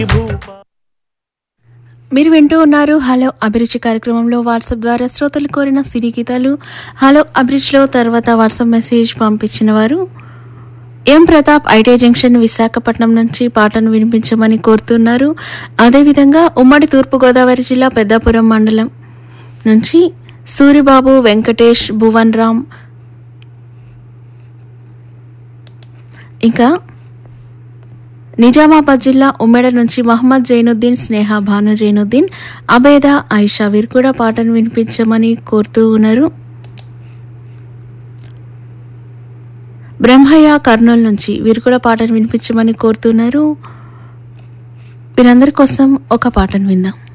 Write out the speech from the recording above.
మీరు వింటూ ఉన్నారు హలో అభిరుచి కార్యక్రమంలో వాట్సాప్ ద్వారా శ్రోతలు కోరిన సినీ గీతాలు హలో అభిరుచిలో తర్వాత వాట్సాప్ మెసేజ్ పంపించిన వారు M Pratap IT junction Visakhapatnam నుంచి పాటను వినిపించమని కోరుతున్నారు అదేవిధంగా ఉమ్మడి తూర్పుగోదావరి జిల్లా పెద్దాపురం మండలం నుంచి సూరిబాబు వెంకటేష్ భువన్ రామ్ ఇంకా నిజామాబాద్ జిల్లా ఉమ్మెడ నుంచి మహమ్మద్ జైనుద్దీన్ స్నేహ భాను జైనుద్దీన్ అబేద ఆయిషా వీరు కూడా పాటను వినిపించమని కోరుతూ ఉన్నారు బ్రహ్మయ్య కర్నూలు నుంచి వీరు కూడా పాటను వినిపించమని కోరుతున్నారు వీరందరి కోసం ఒక పాటను విందాం